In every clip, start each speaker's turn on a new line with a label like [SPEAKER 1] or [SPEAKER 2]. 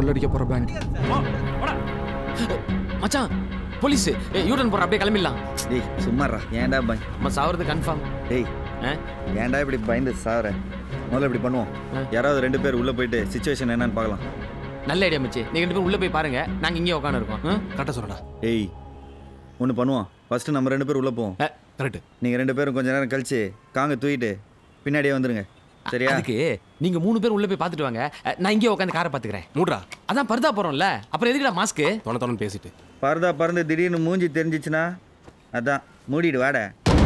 [SPEAKER 1] கொள்ளடிக்க போற பேங்க்
[SPEAKER 2] மச்சான் போலீஸ் யூடன் போற அப்படியே கிளம்பிடலாம்
[SPEAKER 3] டேய் சும்மாறா ஏன்டா பய
[SPEAKER 2] நம்ம சாவறது கன்ஃபார்ம்
[SPEAKER 3] டேய் ஏன்டா இப்படி பயந்து சாவற முதல்ல இப்படி பண்ணுவோம் யாராவது ரெண்டு பேர் உள்ள போயிட்டு சுச்சுவேஷன் என்னன்னு பார்க்கலாம்
[SPEAKER 2] நல்ல ஐடியா மச்சி நீங்க ரெண்டு பேரும் உள்ள போய் பாருங்க நாங்க இங்கே உட்காந்து இருக்கோம்
[SPEAKER 4] கரெக்டாக சொல்லடா
[SPEAKER 3] ஏய் ஒன்று பண்ணுவோம் ஃபர்ஸ்ட் நம்ம ரெண்டு பேர் உள்ள போவோம்
[SPEAKER 4] கரெக்ட்
[SPEAKER 3] நீங்கள் ரெண்டு பேரும் கொஞ்ச நேரம் கழிச்சு காங்க தூக்கிட்டு பின்னாடியே வந்துருங்க சரியா
[SPEAKER 2] அதுக்கு நீங்க மூணு பேர் உள்ள போய் பார்த்துட்டு வாங்க அஹ், நான் இங்கே உட்காந்து காரை பார்த்துக்கிறேன்
[SPEAKER 4] மூட்ரா
[SPEAKER 2] அதான் பருதா போறோம்ல அப்புறம் எதுக்குடா மாஸ்க்கு
[SPEAKER 4] தொண தொணன்னு பேசிட்டு
[SPEAKER 3] பறந்தா பறந்து திடீர்னு மூஞ்சி தெரிஞ்சிச்சுன்னா அதான் மூடிடு வாட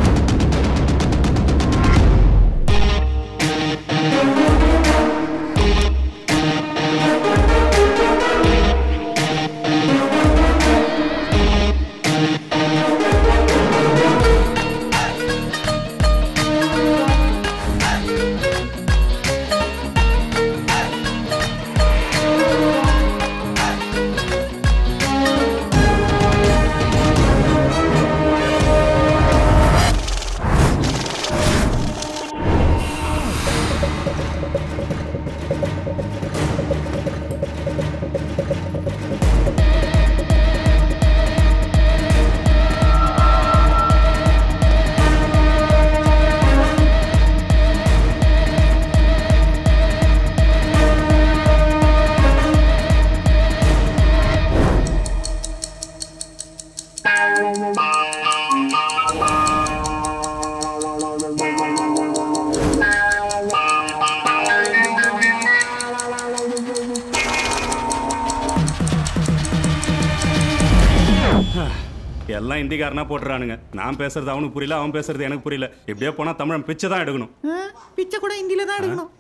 [SPEAKER 5] எல்லாம் இந்திக்காரனா போட்டுறானுங்க நான் பேசுறது அவனுக்கு புரியல அவன் பேசுறது எனக்கு புரியல இப்படியே போனா தமிழன் பிச்சை தான் எடுக்கணும்
[SPEAKER 6] பிச்சை கூட ஹிந்தியில தான் எடுக்கணும்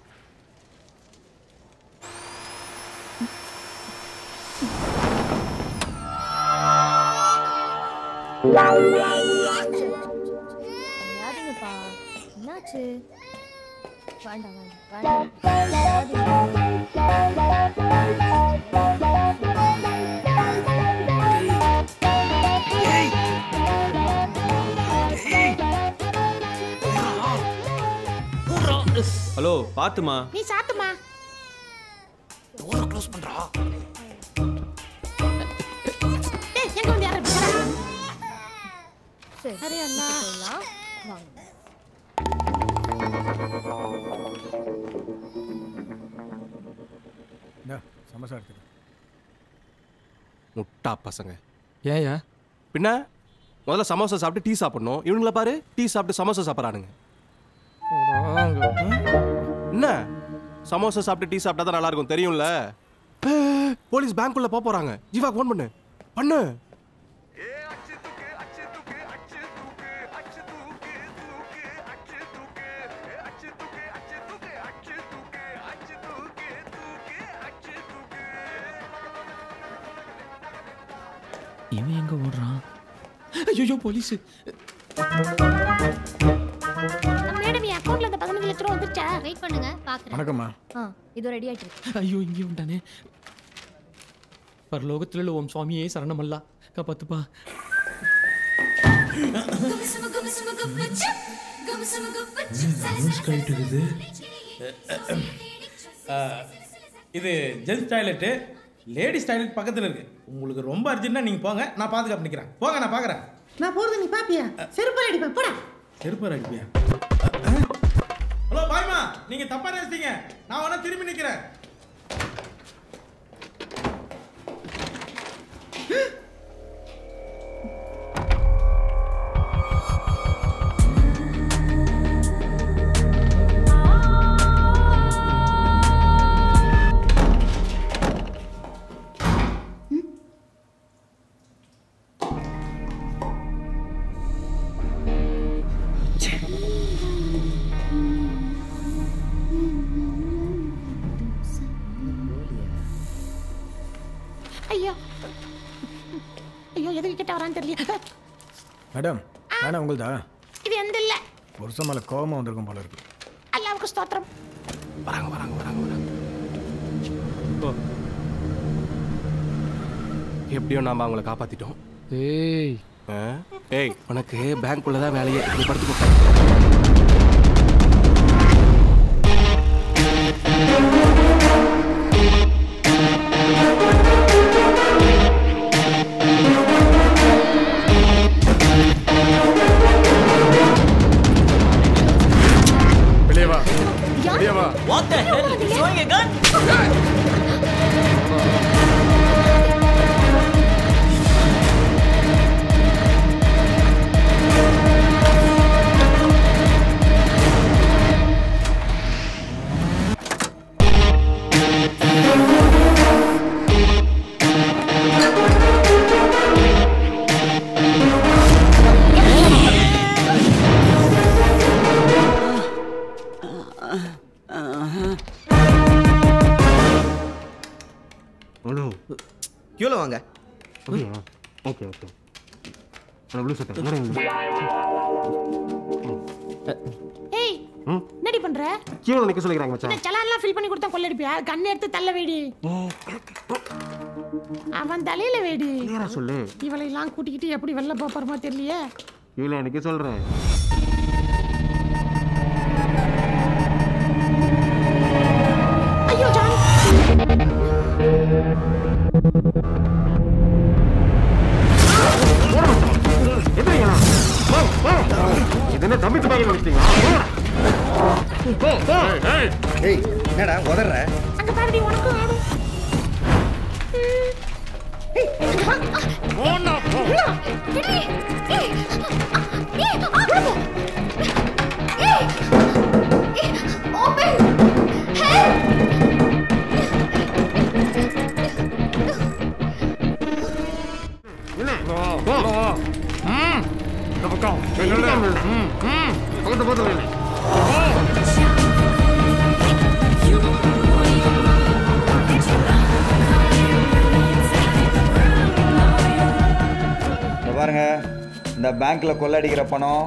[SPEAKER 7] விளையாடுங்கப்பா என்னாச்சு வேண்டாம் வேண்டாம் வேண்டாம்
[SPEAKER 8] ஹலோ பாத்துமா
[SPEAKER 6] நீ சாத்துமா
[SPEAKER 8] டோரை க்ளோஸ் பண்றா
[SPEAKER 6] ஏய் எங்க வந்து யாரும்
[SPEAKER 7] சரி சரி அண்ணா போகலாம் வாங்க
[SPEAKER 9] சமோசா எடுத்துக்க
[SPEAKER 4] முட்டா பசங்க
[SPEAKER 1] ஏயா
[SPEAKER 4] பின்ன முதல்ல சமோசா சாப்பிட்டு டீ சாப்பிடணும் இவனுங்கள பாரு டீ சாப்பிட்டு சமோசா சாப்பிட்றானுங்க என்ன சமோசா சாப்பிட்டு டீ சாப்பிட்டா தான் நல்லா இருக்கும் தெரியும்ல ஏய், போலீஸ் பேங்க்குள்ள போக போறாங்க ஜீவா ஃபோன் பண்ணு பண்ணு
[SPEAKER 2] இவன் எங்க ஓடுறான் ஐயோ போலீஸ்
[SPEAKER 6] மேடம் என் அக்கௌண்ட்ல இந்த பதினஞ்சு லட்ச ரூபா வந்துருச்சா
[SPEAKER 7] வெயிட் பண்ணுங்க பாக்குறேன்
[SPEAKER 9] வணக்கம்மா
[SPEAKER 7] ஆ இது ரெடி ஆயிட்டு இருக்கு.
[SPEAKER 2] ஐயோ இங்கே உண்டானே பரலோகத்தில் ஓம் சுவாமியே சரணமல்லா காப்பாத்துப்பா
[SPEAKER 10] கழிட்டுக்குது இது ஜென்ஸ் டாய்லெட்டு லேடிஸ் டாய்லெட் பக்கத்தில் இருக்கு உங்களுக்கு ரொம்ப அர்ஜென்ட்னா நீங்கள் போங்க நான் பாதுகாப்பு நிற்கிறேன் போங்க நான் பார்க்குறேன்
[SPEAKER 6] நான் போறது நீ பாப்பியா செருப்பால் அடிப்பேன் போடா
[SPEAKER 10] செருப்பு அடிப்பியா ஹலோ பாய்மா நீங்கள் தப்பாக நினைச்சீங்க நான் வேணா திரும்பி நிற்கிறேன்
[SPEAKER 6] ஐயோ ஐயோ எதுக்கு கிட்ட வரான்னு தெரியல
[SPEAKER 9] மேடம் வேணா உங்களுதா
[SPEAKER 6] இது எந்த இல்ல
[SPEAKER 9] புருஷன் மேலே கோபமாக வந்திருக்கும் போல இருக்கு
[SPEAKER 6] அல்லாவுக்கு ஸ்தோத்திரம்
[SPEAKER 4] வராங்க வராங்க வராங்க வராங்க ஓ. எப்படியோ நாம அவங்கள காப்பாத்திட்டோம்
[SPEAKER 2] ஏய்
[SPEAKER 4] ஆ? ஏய் உனக்கு பேங்க்குள்ள தான் வேலையே நீ படுத்துக்கோ
[SPEAKER 1] கியூவில் வாங்க
[SPEAKER 4] ஓகே ஓகே அந்த ப்ளூ சட்டை
[SPEAKER 6] ஏய் என்னடி பண்ற
[SPEAKER 4] கீழே நிற்க சொல்லிக்கிறாங்க மச்சான்
[SPEAKER 6] என்ன சலான்லாம் ஃபில் பண்ணி கொடுத்தா கொள்ளடிப்பியா கண்ணை எடுத்து தள்ள வேடி அவன் தலையில வேடி
[SPEAKER 4] சொல்லு
[SPEAKER 6] இவளை எல்லாம் கூட்டிக்கிட்டு எப்படி வெளில போறமா தெரியலையே
[SPEAKER 4] கீழே நிற்க சொல்கிறேன்
[SPEAKER 6] ஐயோ ஜான்
[SPEAKER 4] இது என்ன தம்பி துப்பாக்கி வச்சிட்டீங்களா
[SPEAKER 3] ஏய் என்னடா உதற
[SPEAKER 6] அங்க பாருடி உனக்கும் வேணும் ஏய், இங்க வா. உள்ள.
[SPEAKER 3] இந்த பாருங்க இந்த பேங்க்ல கொள்ளடிக்கிற பணம்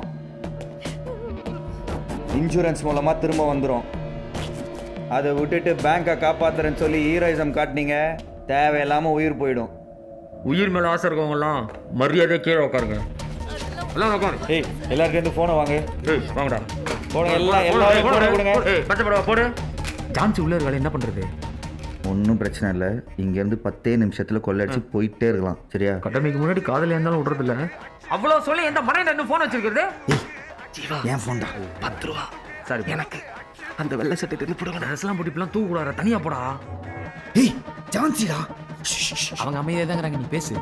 [SPEAKER 3] இன்சூரன்ஸ் மூலமா திரும்ப வந்துடும் அதை விட்டுட்டு பேங்கை காப்பாத்துறேன்னு சொல்லி ஹீரோயிசம் காட்டினீங்க தேவையில்லாம உயிர் போயிடும்
[SPEAKER 2] உயிர் மேல ஆசை இருக்கவங்கலாம் மரியாதை கீழே உட்காருங்க
[SPEAKER 3] எல்லாம் உட்காரு ஏய் எல்லாருக்கும் இருந்து போனை வாங்கு
[SPEAKER 2] ஏய் வாங்கடா
[SPEAKER 3] போன எல்லாம் எல்லாரும் போனை கொடுங்க
[SPEAKER 2] பச்சை போடு ஜான்சி உள்ள இருக்காளே என்ன பண்றது
[SPEAKER 3] ஒன்றும் பிரச்சனை இல்லை இங்கேருந்து பத்தே நிமிஷத்தில் கொள்ளடிச்சு போயிட்டே இருக்கலாம் சரியா
[SPEAKER 2] கடமைக்கு முன்னாடி காதலியா இருந்தாலும் விடுறது இல்ல அவ்வளவு சொல்லி எந்த மனையில இன்னும் போன் வச்சிருக்கிறது
[SPEAKER 3] ஏன் ஃபோன்டா
[SPEAKER 2] பத்து ரூபா சரி எனக்கு அந்த வெள்ளை சட்டை திருப்பி போடுங்க ட்ரெஸ்லாம் போட்டு இப்பெல்லாம் தூக்க கூடாது தனியா போடா
[SPEAKER 3] ஏய் ஜான்சிடா
[SPEAKER 2] அவங்க அமைதியா தாங்கிறாங்க நீ பேசு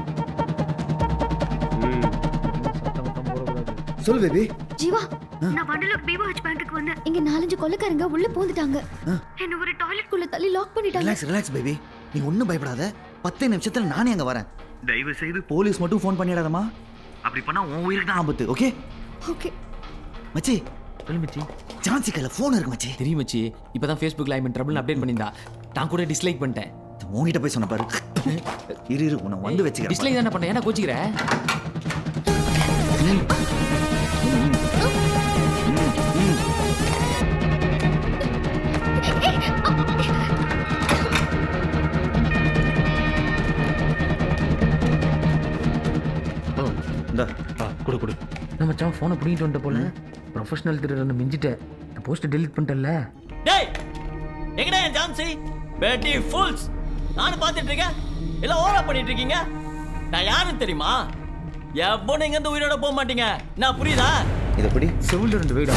[SPEAKER 3] சொல் பேபி
[SPEAKER 11] ஜீவா நான் வண்டலூர் பிஓஹெச் பேங்க்குக்கு வந்தேன் இங்க நாலஞ்சு கொள்ளைக்காரங்க உள்ள பூந்துட்டாங்க என்ன ஒரு டாய்லெட் குள்ள தள்ளி லாக் பண்ணிட்டாங்க
[SPEAKER 3] ரிலாக்ஸ் ரிலாக்ஸ் பேபி நீ ஒன்றும் பயப்படாத பத்தே நிமிஷத்தில் நானே அங்கே வரேன் தயவு செய்து போலீஸ் மட்டும் ஃபோன் பண்ணிடாதம்மா அப்படி பண்ணா உன் உயிருக்கு தான் ஆபத்து ஓகே
[SPEAKER 11] ஓகே
[SPEAKER 3] மச்சி
[SPEAKER 2] சொல்லு மச்சி
[SPEAKER 3] ஜான்சி கையில் ஃபோன் இருக்கு மச்சி
[SPEAKER 2] தெரியும் மச்சி இப்பதான் ஃபேஸ்புக்ல ஐ மீன் ட்ரபிள் அப்டேட் பண்ணியிருந்தா நான் கூட டிஸ்லைக் பண்ணிட்டேன்
[SPEAKER 3] உங்ககிட்ட போய் சொன்ன பாரு இரு இரு உன்னை வந்து வச்சுக்கிறேன்
[SPEAKER 2] டிஸ்லைக் தானே பண்ண ஏன்னா கோச்சிக்கிற
[SPEAKER 3] இந்த
[SPEAKER 4] கொடு கொடு
[SPEAKER 2] நம்ம மச்சான் ஃபோனை பிடிங்கிட்டு வந்துட்ட போல ப்ரொஃபஷனல் திருடனை மிஞ்சிட்டேன் போஸ்ட் டெலீட் பண்ணிட்டல
[SPEAKER 12] டேய் எங்கடா என் ஜான்சி பேட்டி ஃபுல்ஸ் நானும் பார்த்துட்டு இருக்கேன் எல்லாம் ஓவரா பண்ணிட்டு இருக்கீங்க நான் யாருன்னு தெரியுமா எப்போ நீங்க இந்த உயிரோட போக மாட்டீங்க நான் புரியுதா
[SPEAKER 3] இது எப்படி
[SPEAKER 2] செவில் இருந்து வெயிடா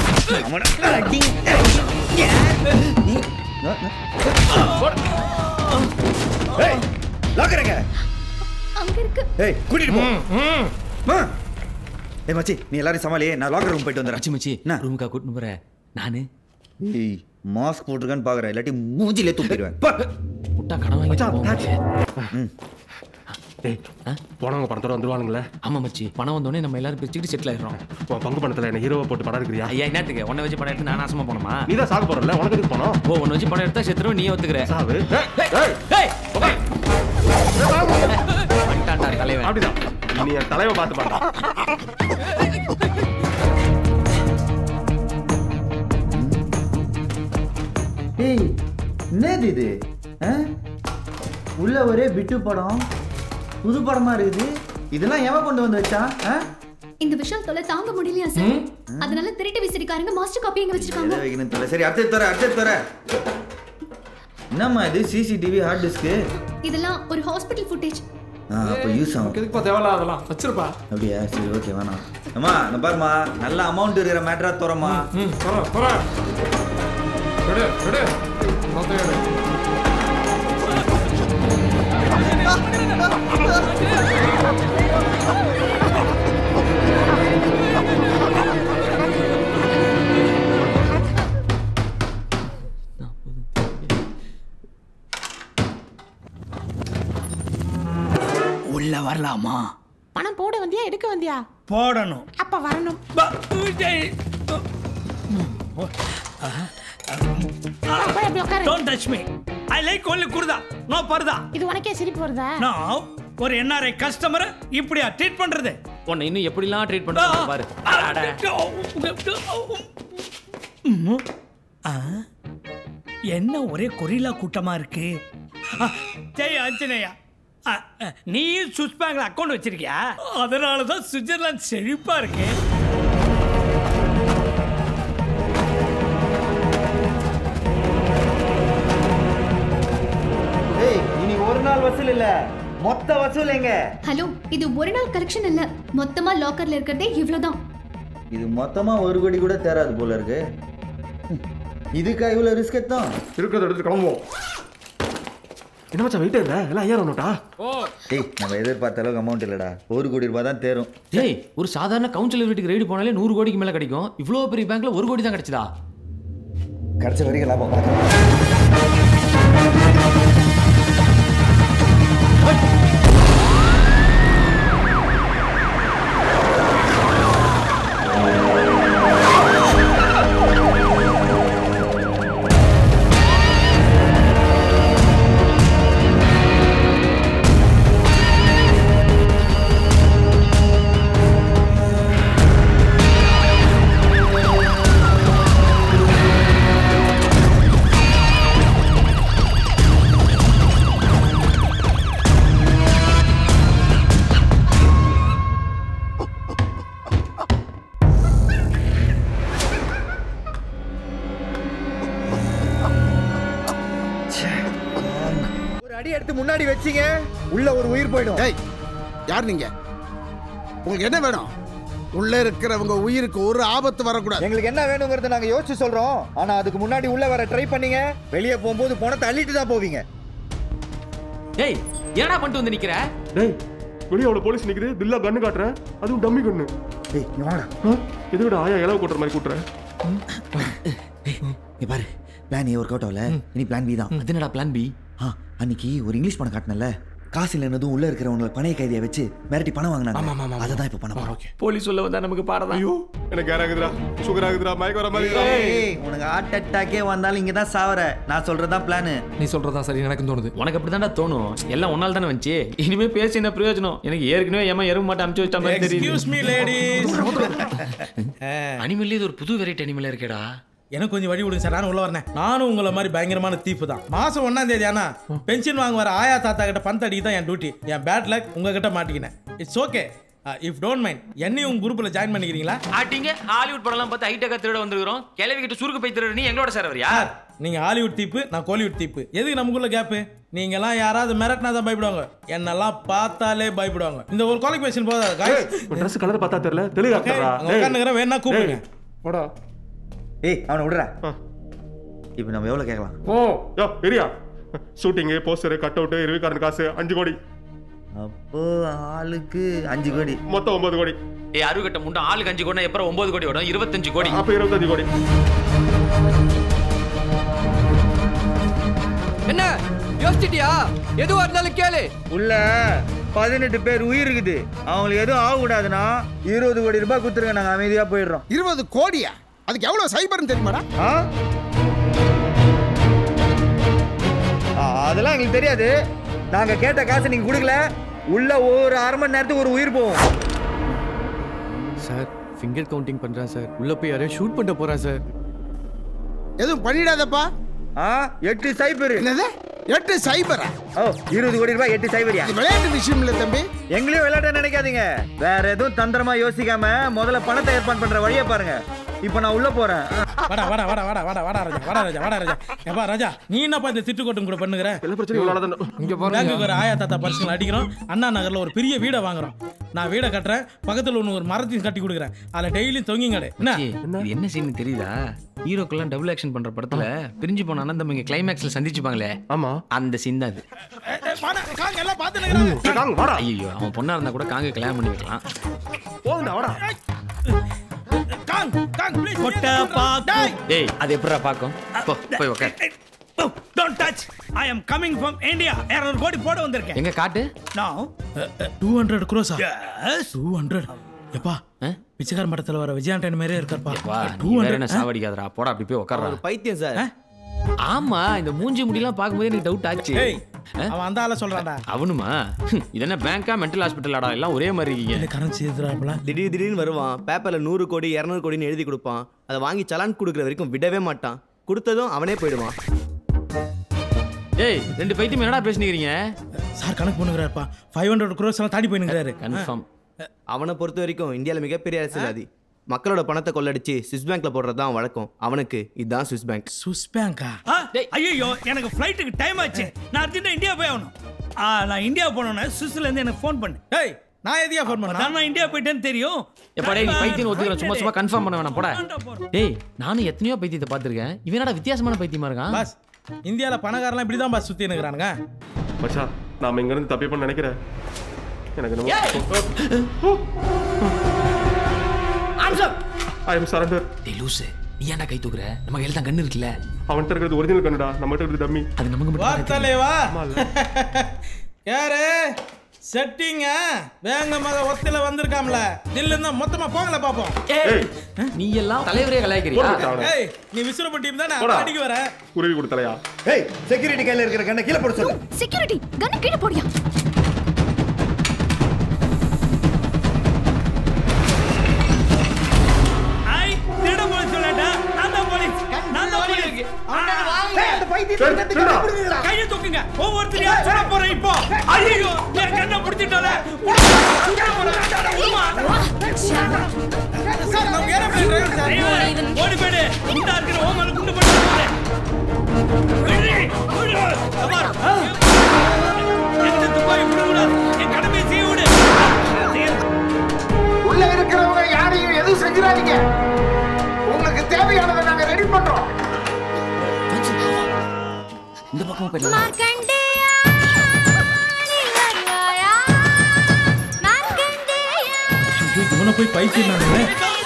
[SPEAKER 3] ஏய் லாக்கறங்க
[SPEAKER 11] அங்க இருக்கு
[SPEAKER 3] ஏய் கூட்டிட்டு போ மா. ஏய் மச்சி நீ எல்லாரும் சமாளி நான் லாக்கர் ரூம் போயிட்டு வந்துடுறேன்
[SPEAKER 2] மச்சி ரூமுக்கா கூட்டின்னு போறேன் நானு
[SPEAKER 3] ஏய் மாஸ்க் போட்டிருக்கான்னு பாக்குறேன் இல்லாட்டி மூஞ்சிலே துப்பிடுவேன்
[SPEAKER 2] முட்டா கடன் வாங்கி
[SPEAKER 3] ம்
[SPEAKER 4] டேய் போனவங்க பணத்தோட வந்துருவானுங்களே
[SPEAKER 2] ஆமா மச்சி பணம் வந்தோடனே நம்ம எல்லாரும் பிரிச்சுக்கிட்டு செட்டில் ஆயிடுறோம்
[SPEAKER 4] உன் பங்கு பணத்துல என்ன ஹீரோவை போட்டு படம் எடுக்கிறியா
[SPEAKER 2] ஐயா என்னத்துக்கு உன்னை வச்சு படம் எடுத்து நான் நாசமா போனோமா
[SPEAKER 4] நீ தான் சாக போறல உனக்கு எதுக்கு பணம்
[SPEAKER 2] ஓ உன்னை வச்சு படம் எடுத்தா செத்துரும் நீ ஒத்துக்கிற
[SPEAKER 4] சாவு
[SPEAKER 2] ஏய் உட்கார். வந்துட்டான்டா தலைவன்
[SPEAKER 4] அப்படிதான் நீ என் தலைவை பார்த்து பாடா
[SPEAKER 3] ஏய் என்னது இது ஆ? உள்ள ஒரே பிட்டு படம் புது படமா இருக்குது இதெல்லாம் எவன் கொண்டு வந்து வச்சான் ஆ?
[SPEAKER 11] இந்த விஷயம் தொலை தாங்க முடியலையா சார் அதனால திருட்டு விசிறிக்காரங்க மாஸ்டர் காப்பி எங்க வச்சிருக்காங்க
[SPEAKER 3] எதை வைக்கணும் தெரியல சரி அடுத்து தர அடுத்து தர என்னம்மா இது சிசிடிவி ஹார்ட் டிஸ்க்கு
[SPEAKER 11] இதெல்லாம் ஒரு ஹாஸ்பிட்டல் ஃபுட்டேஜ்
[SPEAKER 3] ஆ அப்போ யூஸ் ஆகும்
[SPEAKER 10] எதுக்குப்பா தேவையில்ல அதெல்லாம் வச்சிருப்பா
[SPEAKER 3] அப்படியா சரி ஓகே வேணாம் அம்மா இந்த பாருமா நல்ல அமௌண்ட் இருக்கிற மேட்ரா தோறம்மா
[SPEAKER 10] ம் போற போற எடு எடு மொத்தம் எடு
[SPEAKER 8] உள்ள வரலாமா
[SPEAKER 6] பணம் போட வந்தியா எடுக்க வந்தியா
[SPEAKER 8] போடணும்
[SPEAKER 6] அப்ப வரணும் போய் அப்படி உட்காரு
[SPEAKER 8] don't touch me I like only kurta no purdah
[SPEAKER 6] இது உனக்கே சிரிப்பு வருதா
[SPEAKER 8] நான் ஒரு என்ஆர்ஐ கஸ்டமரை இப்படியா ட்ரீட் பண்றது
[SPEAKER 2] உன்னை இன்னும் எப்படிலாம் ட்ரீட் பண்ணுறாங்க பாரு அட.
[SPEAKER 8] ம். ஆ, என்ன ஒரே கொரில்லா கூட்டமா இருக்கு ஆ, ஜெய் ஆஞ்சநேயா ஆ, ஆ, நீ சுவிஸ் பேங்க்ல அக்கௌண்ட் வச்சிருக்கியா அதனால தான் சுவிட்சர்லாந்து செழிப்பா இருக்கு
[SPEAKER 3] ஏய் இனி ஒரு நாள் வசூல் இல்ல மொத்த வசூல் எங்க
[SPEAKER 11] ஹலோ இது ஒரு நாள் கலெக்ஷன் இல்ல மொத்தமா லாக்கர்ல இருக்கிறதே இவ்வளவுதான்
[SPEAKER 3] இது மொத்தமா ஒரு கோடி கூட தேராது போல இருக்கு ம். இதுக்கா இவ்வளவு ரிஸ்க் எடுத்தோம்
[SPEAKER 4] இருக்கிறத எடுத்து கிளம்புவோம் என்ன மச்சான் வெயிட்டே இல்லை எல்லாம் ஐயாயிரம் நோட்டா
[SPEAKER 3] ஏய் நம்ம எதிர்பார்த்த அளவுக்கு அமௌண்ட் இல்லடா ஒரு கோடி ரூபாய் தான் தேரும்
[SPEAKER 2] டேய் ஒரு சாதாரண கவுன்சிலர் வீட்டுக்கு ரைடு போனாலே நூறு கோடிக்கு மேல கிடைக்கும் இவ்வளோ பெரிய பேங்க்ல ஒரு கோடி தான் கிடைச்சதா
[SPEAKER 3] கிடைச்ச வரைக்கும் லாபம் பார்க்கலாம் ஒரு அடி எடுத்து முன்னாடி வச்சீங்க உள்ள ஒரு உயிர் போயிடும்
[SPEAKER 1] ஏய் யார் நீங்க உங்களுக்கு என்ன வேணும் உள்ள இருக்கிறவங்க உயிருக்கு ஒரு ஆபத்து வரக்கூடாது
[SPEAKER 3] எங்களுக்கு என்ன வேணுங்கிறத நாங்க யோசிச்சு சொல்றோம் ஆனா அதுக்கு முன்னாடி உள்ள வர ட்ரை பண்ணீங்க வெளியே போகும்போது பணத்தை அள்ளிட்டு தான் போவீங்க
[SPEAKER 2] டேய் என்னடா பண்ணிட்டு வந்து நிக்கிற
[SPEAKER 4] டேய் வெளியே அவ்வளோ போலீஸ் நிற்குது பில்லா கண்ணு காட்டுறேன் அதுவும் டம்மி கண்ணு
[SPEAKER 3] ஏய் இங்க வாடா
[SPEAKER 4] இதை விட ஆயா இலவு கூட்டுற மாதிரி கூட்டுறேன்
[SPEAKER 3] இங்க பாரு பிளான் ஏ ஒர்க் அவுட் ஆகல இனி பிளான் பி தான்
[SPEAKER 2] அது என்னடா பிளான் பி
[SPEAKER 3] ஆ அன்னைக்கு ஒரு இங்கிலீஷ் பணம் காட்டினல காசு இல்லைன்னதும் உள்ள இருக்கிறவங்களை பணைய கைதியை வச்சு மிரட்டி பணம் வாங்கினாங்க அதை தான் இப்போ பண்ண போறோம்
[SPEAKER 2] போலீஸ் சொல்ல வந்தா நமக்கு பாடதான்
[SPEAKER 4] ஐயோ எனக்கு யார் ஆகுதுடா சுகர் ஆகுதுடா மயக்க வர மாதிரி
[SPEAKER 3] ஏய், உனக்கு ஹார்ட் அட்டாக்கே வந்தாலும் இங்க தான் சாவற நான் சொல்றதுதான் பிளான்
[SPEAKER 2] நீ சொல்றதா சரி எனக்கு தோணுது உனக்கு அப்படிதான்டா தோணும் எல்லாம் ஒன்னால தானே வந்துச்சு இனிமே பேசி என்ன பிரயோஜனம் எனக்கு ஏற்கனவே ஏமா எருவு மாட்டை அமுச்சு வச்ச மாதிரி
[SPEAKER 10] எக்ஸ்கியூஸ் மீ லேடிஸ்
[SPEAKER 2] அனிமல் இது ஒரு புது வெரைட்டி அனிமல் இருக்கேடா
[SPEAKER 10] எனக்கு கொஞ்சம் வழி விடுங்க சார் நானும் உள்ள வரேன் நானும் உங்களை மாதிரி பயங்கரமான தீப்பு தான் மாசம் ஒன்னாம் தேதி ஆனா பென்ஷன் வாங்க வர ஆயா தாத்தா கிட்ட பந்த் அடிக்க தான் என் டியூட்டி என் பேட் லக் உங்ககிட்ட மாட்டிக்கினேன் it's okay if don't mind என்னையும் உங்க குரூப்ல ஜாயின் பண்ணிக்கிறீங்களா
[SPEAKER 2] ஆட்டிங்க ஹாலிவுட் படம்லாம் பார்த்து ஹைடெக்கா திருட வந்துருக்கிறோம் கிளவி கிட்ட சுருக்கு போய் திருட நீ எங்களோட சேர வரியா
[SPEAKER 10] யார் நீங்க ஹாலிவுட் தீப்பு நான் கோலிவுட் தீப்பு எதுக்கு நமக்குள்ள கேப்பு நீங்கெல்லாம் யாராவது மிரட்டினா தான் பயப்படுவாங்க என்னெல்லாம் பார்த்தாலே பயப்படுவாங்க இந்த ஒரு குவாலிஃபிகேஷன் போதாது guys.
[SPEAKER 4] ட்ரெஸ் கலர் பார்த்தா தெரியல தெளிவா
[SPEAKER 10] Okay, அங்க உட்காந்துக்கிறேன் வேணா கூப்பிடுங்க
[SPEAKER 4] போடா
[SPEAKER 3] ஏய் அவனை விடுற இப்போ நம்ம எவ்வளவு கேட்கலாம்
[SPEAKER 4] ஓ யோ பெரியா ஷூட்டிங்கு போஸ்டரு கட் அவுட்டு இருவிக்காரன் காசு அஞ்சு கோடி
[SPEAKER 3] அப்போ ஆளுக்கு அஞ்சு கோடி
[SPEAKER 4] மொத்தம் ஒன்பது கோடி
[SPEAKER 2] ஏ அறுகட்ட முண்டை ஆளுக்கு அஞ்சு கோடி எப்பறம் ஒன்பது கோடி வரும் இருபத்தஞ்சு கோடி
[SPEAKER 4] அப்ப இருபத்தஞ்சு கோடி
[SPEAKER 13] என்ன யோசிச்சிட்டியா எதுவா இருந்தாலும் கேளு
[SPEAKER 3] உள்ள பதினெட்டு பேர் உயிர் இருக்குது அவங்களுக்கு எதுவும் ஆகக்கூடாதுன்னா இருபது கோடி ரூபாய் கொடுத்துருங்க நாங்க அமைதியா போயிடுறோம்
[SPEAKER 1] இருபது கோடியா அதுக்கு எவ்வளவு சைபர்னு தெரியுமாடா
[SPEAKER 3] ஆ? ஆ, அதெல்லாம் எங்களுக்கு தெரியாது நாங்க கேட்ட காசு நீங்க கொடுக்கல உள்ள ஒரு அரை மணி நேரத்துக்கு ஒரு உயிர் போகும்
[SPEAKER 13] சார் ஃபிங்கர் கவுண்டிங் பண்றேன் சார் உள்ள போய் யாரையும் ஷூட் பண்ண போறேன் சார்
[SPEAKER 1] எதுவும் பண்ணிடாதப்பா
[SPEAKER 3] ஆ எட்டு சைபர்
[SPEAKER 1] என்னது எட்டு சைபரா
[SPEAKER 3] ஓ இருபது கோடி ரூபாய் எட்டு சைபரியா
[SPEAKER 1] இது விளையாட்டு விஷயம் இல்ல தம்பி
[SPEAKER 3] எங்களையும் விளையாட்ட நினைக்காதீங்க வேற எதுவும் தந்திரமா யோசிக்காம முதல்ல பணத்தை ஏற்பாடு பண்ற வழியை பாருங்க இப்போ நான் உள்ள போறேன்
[SPEAKER 10] வாடா வாடா வாடா வாடா வாடா வாடா ராஜா வாடா ராஜா வாடா ராஜா எப்பா ராஜா நீ என்னப்பா இந்த திட்டுக்கோட்டும் கூட பண்ணுகிற
[SPEAKER 4] எல்லா பிரச்சனையும் இவ்வளோ தான்
[SPEAKER 13] இங்க
[SPEAKER 10] பேங்குக்கு ஒரு ஆயா தாத்தா பரிசுகள் அடிக்கிறோம் அண்ணா நகர்ல ஒரு பெரிய வீடை வாங்குறோம் நான் வீடை கட்டுறேன் பக்கத்துல ஒன்று ஒரு மரத்தையும் கட்டி கொடுக்குறேன் அதில் டெய்லியும் தொங்கிங்கடே என்ன
[SPEAKER 2] ஏய், இது என்ன சீன் தெரியுதா ஹீரோக்கெல்லாம் டபுள் ஆக்ஷன் பண்ற படத்துல பிரிஞ்சு போன அண்ணன் தம்பிங்க கிளைமேக்ஸ்ல சந்திச்சுப்பாங்களே
[SPEAKER 4] ஆமா
[SPEAKER 2] அந்த சீன் தான் அது
[SPEAKER 10] காங்க எல்லாம் பார்த்து
[SPEAKER 4] வாங்க வாடா
[SPEAKER 2] ஐயோ அவன் பொண்ணா இருந்தா கூட காங்க கல்யாணம் பண்ணி வைக்கலாம்
[SPEAKER 4] போதுண்டா வாடா
[SPEAKER 10] காங் காங் ப்ளீஸ்
[SPEAKER 8] கொட்டை பாக்கு
[SPEAKER 2] ஏய் அது எப்படிடா பாக்கும் போ போய் உட்கார்
[SPEAKER 8] don't touch I am coming from India 200 கோடி போட வந்திருக்கேன்
[SPEAKER 2] எங்க காட்டு
[SPEAKER 8] நான்
[SPEAKER 10] டூ ஹண்ட்ரட் க்ரோஸா டூ ஹண்ட்ரட் எப்பா பிச்சைக்கார மட்டத்தில் வர விஜயாண்டன் மாதிரியே இருக்கார்ப்பா
[SPEAKER 2] வா
[SPEAKER 10] டூ
[SPEAKER 2] நீ வேற என்ன
[SPEAKER 10] ஹண்ட்ரட்
[SPEAKER 2] சாவடிக்காதடா போடா அப்படி போய் உட்கார்றா
[SPEAKER 13] பைத்தியம் சார்
[SPEAKER 2] ஆமா இந்த மூஞ்சி முடியெல்லாம் பார்க்கும்போது எனக்கு டவுட் ஆச்சு
[SPEAKER 10] ஏய் அவன் அந்த ஆளை சொல்றான்டா
[SPEAKER 2] அவனுமா ஹம், இது என்ன பேங்கா மென்டல் ஹாஸ்பிட்டலாடா எல்லாம் ஒரே மாதிரி இருக்கீங்க
[SPEAKER 10] கரன்சி எதிராப்பல
[SPEAKER 14] திடீர் திடீர்னு வருவான் பேப்பர்ல நூறு கோடி இரநூறு கோடின்னு எழுதி கொடுப்பான் அதை வாங்கி சலான் கொடுக்குற வரைக்கும் விடவே மாட்டான் கொடுத்ததும் அவனே போயிடுவான்
[SPEAKER 2] ஏய் ரெண்டு பைத்தியம் என்னடா பேசினீங்க
[SPEAKER 10] சார் கணக்கு பண்ணுகிறாருப்பா ஃபைவ் ஹண்ட்ரட் க்ரோஸ் எல்லாம் தாண்டி போயினுங்கிறாரு
[SPEAKER 2] கன்ஃபார்ம்
[SPEAKER 14] அவனை பொறுத்த வரைக்கும் இந்தியாவில் மிகப்பெரிய அரசியல்வாதி மக்களோட பணத்தை கொள்ளடிச்சு சுவிஸ் பேங்க்ல போடுறது தான் வழக்கம் அவனுக்கு இதுதான் சுவிஸ் பேங்க்
[SPEAKER 10] சுவிஸ் பேங்கா ஐயோ எனக்கு ஃப்ளைட்டுக்கு டைம் ஆச்சு நான் அர்ஜென்ட்டா இந்தியா போய் ஆகணும் ஆ நான் இந்தியா போனோன்னே சுவிஸ்ல இருந்து எனக்கு ஃபோன் பண்ணு டேய் நான் எதியா ஃபோன் பண்ண நான் இந்தியா போயிட்டேன்னு தெரியும்
[SPEAKER 2] எப்பா டேய் நீ பைத்தியம் ஒத்துக்கிற சும்மா சும்மா கன்ஃபார்ம் பண்ண வேணாம் போட டேய் நானும் எத்தனையோ பைத்தியத்தை பார்த்திருக்கேன் இவனடா வித்தியாசமான பைத்தியமா இருக்கான்
[SPEAKER 10] பாஸ் இந்தியாவில் பணக்காரலாம் இப்படி தான் பாஸ் சுற்றி இருக்கிறானுங்க
[SPEAKER 4] மச்சான் நாம இங்க இருந்து தப்பிப்போம்னு நினைக்கிறேன் எனக்கு ஐ எம் சரண்டர்
[SPEAKER 2] டேய் லூசு நீ ஏன்டா கை தூக்குற நம்ம கையில தான் கண்ணு இருக்குல்ல
[SPEAKER 4] அவன்கிட்ட இருக்கிறது ஒரிஜினல் கண்ணுடா நம்மகிட்ட இருக்கிறது டம்மி
[SPEAKER 2] அது நமக்கு
[SPEAKER 10] வா
[SPEAKER 2] மட்டும்
[SPEAKER 10] தலைவா யாரு செட்டிங்க வேங்கமாக ஒத்தில வந்திருக்காம்ல தில்லுன்னா மொத்தமா போங்கல பாப்போம்
[SPEAKER 2] நீ எல்லாம் தலைவரே கலாய்க்கிறியா
[SPEAKER 10] ஏய் நீ விசுரப்ப டீம் தானே
[SPEAKER 4] போடா.
[SPEAKER 10] அடிக்க வர
[SPEAKER 4] குருவி கொடுத்தலையா
[SPEAKER 3] ஏய் செக்யூரிட்டி கையில இருக்கிற கண்ணை கீழே போட சொல்லு
[SPEAKER 11] செக்யூரிட்டி கண்ணு கீழே போடியா
[SPEAKER 8] ஐ திருட போலீஸ் சொல்லடா நான் தான் போலீஸ் நான் தான் போலீஸ் கையை தூக்குங்க ஒவ்வொருத்தரையா சொல்ல போறேன் இப்போ ஐயோ என் கண்ணை பிடிச்சிட்டால
[SPEAKER 10] சார் நம்ம ஏரோப்ளேன் டிரைவர் சார்
[SPEAKER 8] ஓடி போயிடு இந்த இருக்கிற ஓமல குண்டு போட்டு எந்த துப்பாக்கி விடக்கூடாது என் கடமையை செய்ய விடு
[SPEAKER 1] உள்ள இருக்கிறவங்க யாரையும் எதுவும் செஞ்சிடாதீங்க உங்களுக்கு தேவையானதை நாங்க ரெடி பண்றோம்
[SPEAKER 2] இந்த பக்கம் போயிடலாம்
[SPEAKER 11] மார்க்கண்டேயா நீ வருவாயா மார்க்கண்டேயா
[SPEAKER 10] இவனை போய் பைத்தியம் நானுங்களே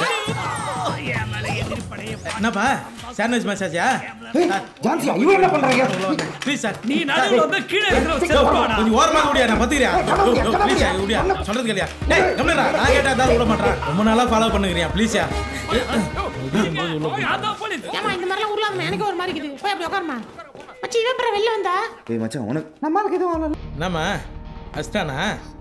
[SPEAKER 10] என்னப்பா சாண்ட்விச் மசாஜா
[SPEAKER 3] ஜான்சியா இவன் என்ன பண்றாங்க
[SPEAKER 10] ப்ளீஸ் சார்
[SPEAKER 8] நீ நடுவுல வந்து கீழே இருக்கிற செல்வாடா
[SPEAKER 10] கொஞ்சம் ஓரமா முடியா நான் பத்துக்கிறியா ப்ளீஸ் முடியா சொல்றது கேளியா டேய் கம்மிடா நான் கேட்டா தான் விட மாட்டேன் ரொம்ப நாளா ஃபாலோ பண்ணுகிறியா ப்ளீஸ்யா
[SPEAKER 8] அதான் போலீஸ்
[SPEAKER 6] ஏமா இந்த மாதிரிலாம் உருளாதமா எனக்கு ஒரு மாதிரி இருக்குது போய் அப்படி உட்காருமா மச்சி இவன் அப்புறம் வெளில வந்தா
[SPEAKER 3] ஏய் மச்சான் உனக்கு நம்மளுக்கு எதுவும் ஆகல
[SPEAKER 10] என்னம்மா அஸ்டானா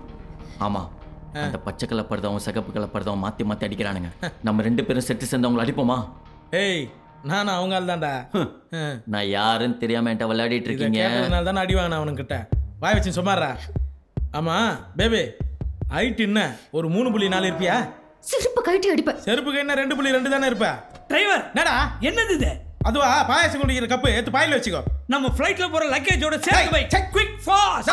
[SPEAKER 12] ஆமா அந்த பச்சை கலர் படுதவன் சிகப்பு கலர் படுதவன் மாத்தி மாத்தி அடிக்கிறானுங்க நம்ம ரெண்டு பேரும் செட்டு சேர்ந்து அவங்கள அடிப்போமா
[SPEAKER 10] ஏய் நானும் அவங்க ஆள் தான்டா
[SPEAKER 12] நான் யாருன்னு தெரியாம என்கிட்ட விளையாடிட்டு
[SPEAKER 10] இதை
[SPEAKER 12] இருக்கீங்க
[SPEAKER 10] கேட்டதுனால தானே அடி வாங்கினேன் அவனுக்கிட்ட வாய் வச்சு சும்மாறா ஆமா பேபி ஹைட் என்ன ஒரு மூணு புள்ளி நாலு இருப்பியா
[SPEAKER 11] செருப்பு கழட்டி அடிப்பேன்
[SPEAKER 10] செருப்புக்கு என்ன ரெண்டு புள்ளி ரெண்டு தானே இருப்ப
[SPEAKER 8] டிரைவர்
[SPEAKER 10] என்னடா
[SPEAKER 8] என்னது இது
[SPEAKER 10] அதுவா பாயாசம் குடிக்கிற கப்பு எடுத்து பாயில வச்சுக்கோ
[SPEAKER 8] நம்ம ஃப்ளைட்ல போற லக்கேஜோட சேர்த்து வை குவிக் ஃபாஸ்ட்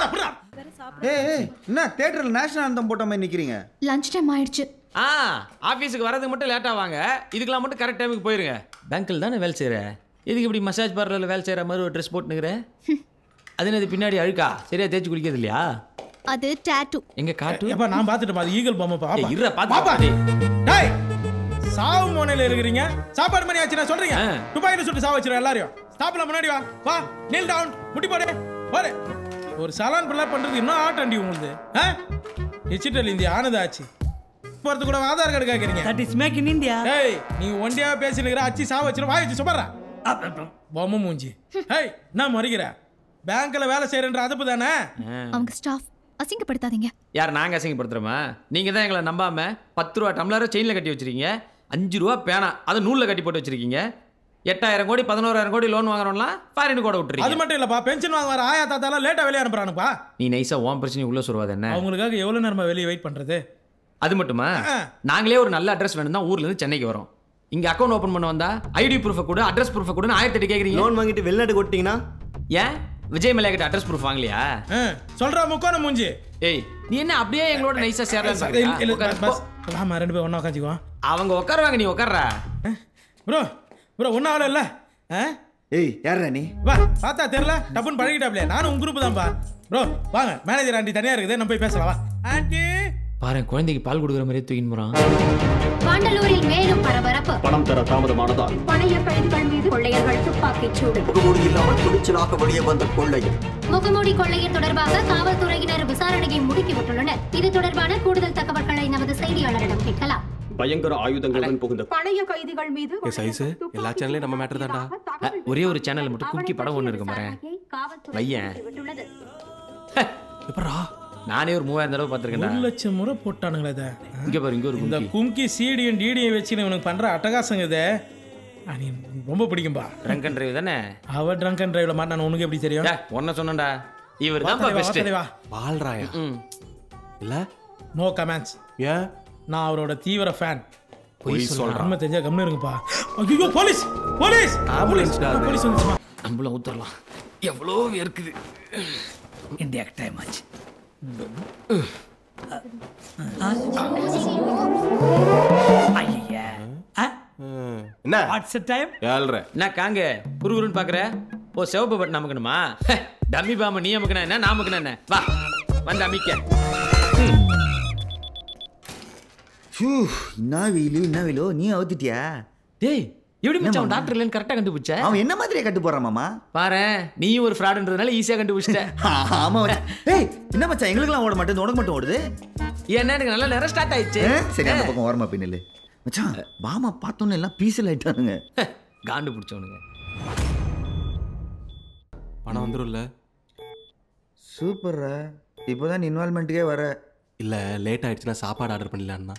[SPEAKER 3] ஏய் ஏய் என்ன தியேட்டர்ல நேஷனல் ஆந்தம் போட்ட மாதிரி நிக்கிறீங்க
[SPEAKER 11] லஞ்ச் டைம் ஆயிடுச்சு
[SPEAKER 2] ஆ ஆஃபீஸுக்கு வரதுக்கு மட்டும் லேட்டாக வாங்க இதுக்கெல்லாம் மட்டும் கரெக்ட் டைமுக்கு போயிருங்க பேங்க்கில் தானே வேலை செய்கிற இதுக்கு இப்படி மசாஜ் பார்லரில் வேலை செய்கிற மாதிரி ஒரு ட்ரெஸ் போட்டுனுக்குற அது என்னது பின்னாடி அழுக்கா சரியா தேய்ச்சி குளிக்கிறது இல்லையா
[SPEAKER 11] அது டாட்டூ
[SPEAKER 2] எங்க காட்டு
[SPEAKER 10] எப்ப நான் பார்த்துட்டு பாத்து ஈகிள் பொம்மை பாப்பா
[SPEAKER 2] ஏய், இருடா, பாத்து
[SPEAKER 10] பாப்பா
[SPEAKER 2] டேய்.
[SPEAKER 10] டேய் சாவு மோனையில இருக்கிறீங்க சாப்பாடு மணி ஆச்சு நான் சொல்றீங்க துபாயில சுட்டு சாவு வச்சிரும் எல்லாரையும் ஸ்டாப்ல முன்னாடி வா வா நீல் டவுன் முட்டி போடு போடு ஒரு சலான் பிள்ளை பண்றது இன்னும் ஆட்டண்டி உங்களுக்கு டிஜிட்டல் இந்தியா ஆனது ஆச்சு போறது கூட ஆதார் கார்டு கேக்குறீங்க
[SPEAKER 8] that is make in India
[SPEAKER 10] டேய் நீ ஒண்டியா பேசினுக்கிற அச்சி சாவு வச்சிரும் வாய் வச்சு சுமறா பொம்மை மூஞ்சி ஹேய் என்ன முறைகிற பேங்க்ல வேலை செய்யறன்ற அதுப்பு தானே
[SPEAKER 11] அவங்க ஸ்டாஃப் அசிங்கப்படுத்தாதீங்க
[SPEAKER 2] யார் நாங்கள் அசிங்கப்படுத்துகிறோமா நீங்கள் தான் எங்களை நம்பாம பத்து ரூபா டம்ளரை செயினில் கட்டி வச்சிருக்கீங்க அஞ்சு ரூபா பேனா அதை நூலில் கட்டி போட்டு வச்சிருக்கீங்க எட்டாயிரம் கோடி பதினோராயிரம் கோடி லோன் வாங்குறோம்லாம் ஃபாரின் கூட
[SPEAKER 10] அது
[SPEAKER 2] விட்டுறீங்க
[SPEAKER 10] மட்டும் இல்லப்பா பென்ஷன் வாங்க வர ஆயா தாத்தாலாம் லேட்டா வெளியே அனுப்புறானுப்பா
[SPEAKER 2] நீ நைஸாக உன் பிரச்சனை உள்ள சொல்லுவாது என்ன
[SPEAKER 10] அவங்களுக்காக எவ்வளவு நேரமா வெளியே வெயிட் பண்றது
[SPEAKER 2] அது மட்டுமா நாங்களே ஒரு நல்ல அட்ரஸ் வேணும் தான் ஊர்ல இருந்து சென்னைக்கு வரோம் இங்க அக்கௌண்ட் ஓபன் பண்ண வந்தா ஐடி ப்ரூஃபை கூட அட்ரஸ் ப்ரூஃபை கூட ஆயிரத்தி எட்டு கேக்குறீங்க
[SPEAKER 14] லோன் வாங்கிட்டு வெளிநாட்டு கொட்டிங்கன்னா
[SPEAKER 2] ஏன் விஜய் மலையா கிட்ட அட்ரஸ் ப்ரூஃப் வாங்கலையா
[SPEAKER 10] சொல்றா முக்கோணம் மூஞ்சி
[SPEAKER 2] ஏய் நீ என்ன அப்படியே எங்களோட நைஸா
[SPEAKER 10] இல்ல, இல்ல,
[SPEAKER 2] சேரலாம்
[SPEAKER 10] பஸ், பஸ். வாமா ரெண்டு பேரும் ஒண்ணா உட்காந்துக்கோ
[SPEAKER 2] அவங்க உட்காருவாங்க நீ உட்கார்றா
[SPEAKER 10] ப்ரோ ப்ரோ ஒன்றும் ஆகல இல்ல
[SPEAKER 3] ஏய் யாரா நீ
[SPEAKER 10] வா பார்த்தா தெரியல டப்புன்னு பழகிட்டாப்லையே நானும் உங்க குரூப் தான்ப்பா ப்ரோ வாங்க மேனேஜர் ஆண்டி தனியா இருக்குது நம்ம போய் பேசலாம் வா ஆண்டி
[SPEAKER 2] பாரு குழந்தைக்கு பால் கொடுக்குற மாதிரியே தூக்கின்னு போறான்
[SPEAKER 15] பாண்டலூரில் மேலும் பரபரப்பு
[SPEAKER 16] பணம் தர தாமதமானதால்
[SPEAKER 15] பழைய கைதிகள் மீது கொள்ளையர்கள் துப்பாக்கிச் சூடு
[SPEAKER 16] முகமூடி இல்லாமல் துணிச்சலாக வெளியே வந்த கொள்ளை
[SPEAKER 15] முகமூடி கொள்ளையர் தொடர்பாக காவல்துறையினர் விசாரணையை முடுக்கிவிட்டுள்ளனர் இது தொடர்பான கூடுதல் தகவல்களை நமது செய்தியாளரிடம் கேட்கலாம்
[SPEAKER 16] பயங்கர ஆயுதங்களுடன் புகுந்த
[SPEAKER 6] பழைய கைதிகள் மீது
[SPEAKER 4] ஏ சைஸு எல்லா சேனல்லையும் நம்ம மேட்டர் தான்டா
[SPEAKER 2] அ, ஒரே ஒரு சேனல் மட்டும் கும்கி படம் ஒன்று இருக்கு பாரு பையன் நானே ஒரு மூவாயிரம் தடவை பார்த்துருக்கேன்டா
[SPEAKER 10] ஒரு லட்சம் முறை போட்டானுங்களே இதை
[SPEAKER 2] இங்க பாரு இங்க ஒரு
[SPEAKER 10] இந்த
[SPEAKER 2] கும்கி
[SPEAKER 10] கும்கி சீடியும் டிடியும் வச்சு இவனுக்கு பண்ற அட்டகாசங்க இதை நீ ரொம்ப பிடிக்கும்பா
[SPEAKER 2] ட்ரங்க் அண்ட் டிரைவ் தானே
[SPEAKER 10] அவ ட்ரங்க் அண்ட் டிரைவ்ல மாட்டான உனக்கு எப்படி தெரியும்
[SPEAKER 2] ஒன்ன சொன்னேன்டா இவர்
[SPEAKER 10] வா
[SPEAKER 2] தான்
[SPEAKER 10] தலைவா, வா
[SPEAKER 2] பெஸ்ட்
[SPEAKER 10] தலைவா.
[SPEAKER 4] பால்ராயா இல்ல
[SPEAKER 10] நோ கமெண்ட்ஸ்
[SPEAKER 4] ஏன்
[SPEAKER 10] நான் அவரோட தீவிர ஃபேன்
[SPEAKER 4] பொய் சொல்றான்.
[SPEAKER 10] உண்மை தெரிஞ்சா கம்னு இருங்கப்பா ஐயோ போலீஸ் போலீஸ்
[SPEAKER 4] Ambulance டா அது.
[SPEAKER 10] போலீஸ் வந்துச்சுமா
[SPEAKER 2] நம்மளும் ஊத்தரலாம் எவ்வளோ இருக்குது
[SPEAKER 8] இந்தியாக்கு டைம் ஆச்சு ஐயா
[SPEAKER 4] என்ன
[SPEAKER 8] வாட்ஸ் டைம்
[SPEAKER 4] ஏழ்ரை
[SPEAKER 2] என்ன காங்க குறுகுறுன்னு பாக்குற ஓ சிவப்பு பட்டன் அமுக்கணுமா டம்மி பாம்பு நீ அமுக்கணும் என்ன நான் அமுக்கணும் என்ன வா வந்து அமிக்க
[SPEAKER 3] ஷூ என்ன வெயிலு என்ன வெயிலோ நீ அவுத்துட்டியா
[SPEAKER 2] டேய் எப்படி மச்சான்
[SPEAKER 3] மாமா?
[SPEAKER 2] டாக்டர் இல்லைன்னு கரெக்டாக கண்டுபிடிச்ச
[SPEAKER 3] அவன் என்ன மாதிரியே கட்டு போறான் மாமா
[SPEAKER 2] பாரு நீயும் ஒரு ஃப்ராடுன்றதுனால ஈஸியாக கண்டுபிடிச்சிட்ட
[SPEAKER 3] ஆமா மச்சான். ஏய் என்ன மச்சான் எங்களுக்குலாம் ஓட மாட்டேன் உனக்கு மட்டும் ஓடுது
[SPEAKER 2] என்ன எனக்கு நல்ல நேரம் ஸ்டார்ட் ஆயிடுச்சு
[SPEAKER 3] ஏ, சரி அந்த பக்கம் ஓரமா பின்னலு மச்சான் பாமா பார்த்தோன்னே எல்லாம் பீசல் ஆயிட்டானுங்க
[SPEAKER 2] காண்டு பிடிச்சவனுங்க
[SPEAKER 4] பணம் வந்துரும்ல
[SPEAKER 3] சூப்பர்ரா இப்போதான் நீ இன்வால்மெண்ட்டுக்கே வர
[SPEAKER 4] இல்ல லேட் ஆயிடுச்சுன்னா சாப்பாடு ஆர்டர் பண்ணலான்னா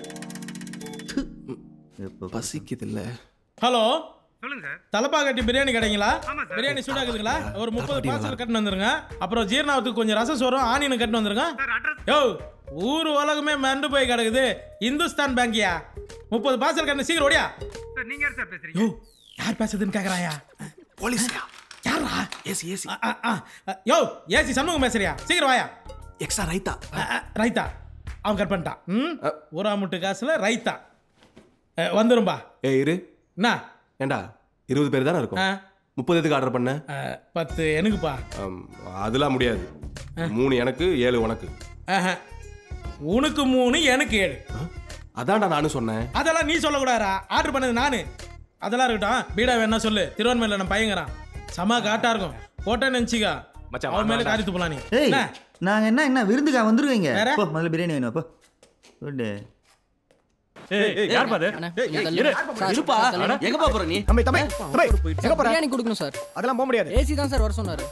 [SPEAKER 4] பசிக்குது இல்ல
[SPEAKER 10] ஹலோ சொல்லுங்க தலப்பா கட்டி பிரியாணி கிடைங்களா பிரியாணி சூடாக்குதுங்களா ஒரு முப்பது பார்சல் கட்டின்னு வந்துருங்க அப்புறம் ஜீரணாவத்துக்கு கொஞ்சம் ரசம் சோறும் ஆனியன் கட்டின்னு வந்துருங்க யோ ஊர் உலகமே மறந்து போய் கிடக்குது இந்துஸ்தான் பேங்கியா முப்பது பார்சல் கட்டின சீக்கிரம் ஓடியா
[SPEAKER 9] நீங்க யார் சார் பேசுறீங்க
[SPEAKER 10] யோ யார் பேசுறதுன்னு கேக்குறாயா
[SPEAKER 4] போலீஸ்யா
[SPEAKER 10] யாரா
[SPEAKER 4] ஏசி ஏசி
[SPEAKER 10] ஆ, ஆ, ஆ. யோ ஏசி சண்முகம் பேசுறியா சீக்கிரம் வாயா
[SPEAKER 4] எக்ஸ்ட்ரா ரைத்தா
[SPEAKER 10] ஆ, ஆ, ரைத்தா அவன் கட் பண்ணிட்டான் ம் ஊரா முட்டு காசுல ரைத்தா ஆ, வந்துரும்பா
[SPEAKER 4] ஏய் இரு
[SPEAKER 10] என்ன
[SPEAKER 4] ஏண்டா இருபது பேர் தானே இருக்கும்
[SPEAKER 10] ஆ.
[SPEAKER 4] முப்பது எதுக்கு ஆர்டர் பண்ண
[SPEAKER 10] ஆ, பத்து எனக்குப்பா
[SPEAKER 4] ஆம், அதெல்லாம் முடியாது மூணு எனக்கு ஏழு உனக்கு
[SPEAKER 10] ஆஹா. உனக்கு மூணு எனக்கு ஏழு
[SPEAKER 4] அதான்டா நானும் சொன்னேன்
[SPEAKER 10] அதெல்லாம் நீ சொல்லக்கூடாதா ஆர்டர் பண்ணது நானு அதெல்லாம் இருக்கட்டும் பீடா வேணா சொல்லு திருவண்ணாமலையில் நம்ம பையங்கிறான் செம காட்டா இருக்கும் போட்டேன்னு நினச்சிக்கா
[SPEAKER 4] மச்சான்,
[SPEAKER 10] அவன் மேலே
[SPEAKER 4] வேண்டாம்.
[SPEAKER 10] காரி துப்பலாம் நீ
[SPEAKER 3] ஏய்
[SPEAKER 10] என்ன?
[SPEAKER 3] நாங்க என்ன என்ன விருந்துக்கா வந்துருவீங்க
[SPEAKER 10] வேற?
[SPEAKER 3] போ முதல்ல பிரியாணி வேணும் போ குட்
[SPEAKER 5] யார் பாது
[SPEAKER 12] இருப்பா எங்கப்பா போற நீ
[SPEAKER 9] தம்பி தம்பி தம்பி எங்க போற
[SPEAKER 12] பிரியாணி கொடுக்கணும் சார்
[SPEAKER 9] அதெல்லாம் போக முடியாது
[SPEAKER 12] ஏசி தான் சார் வர சொன்னாரு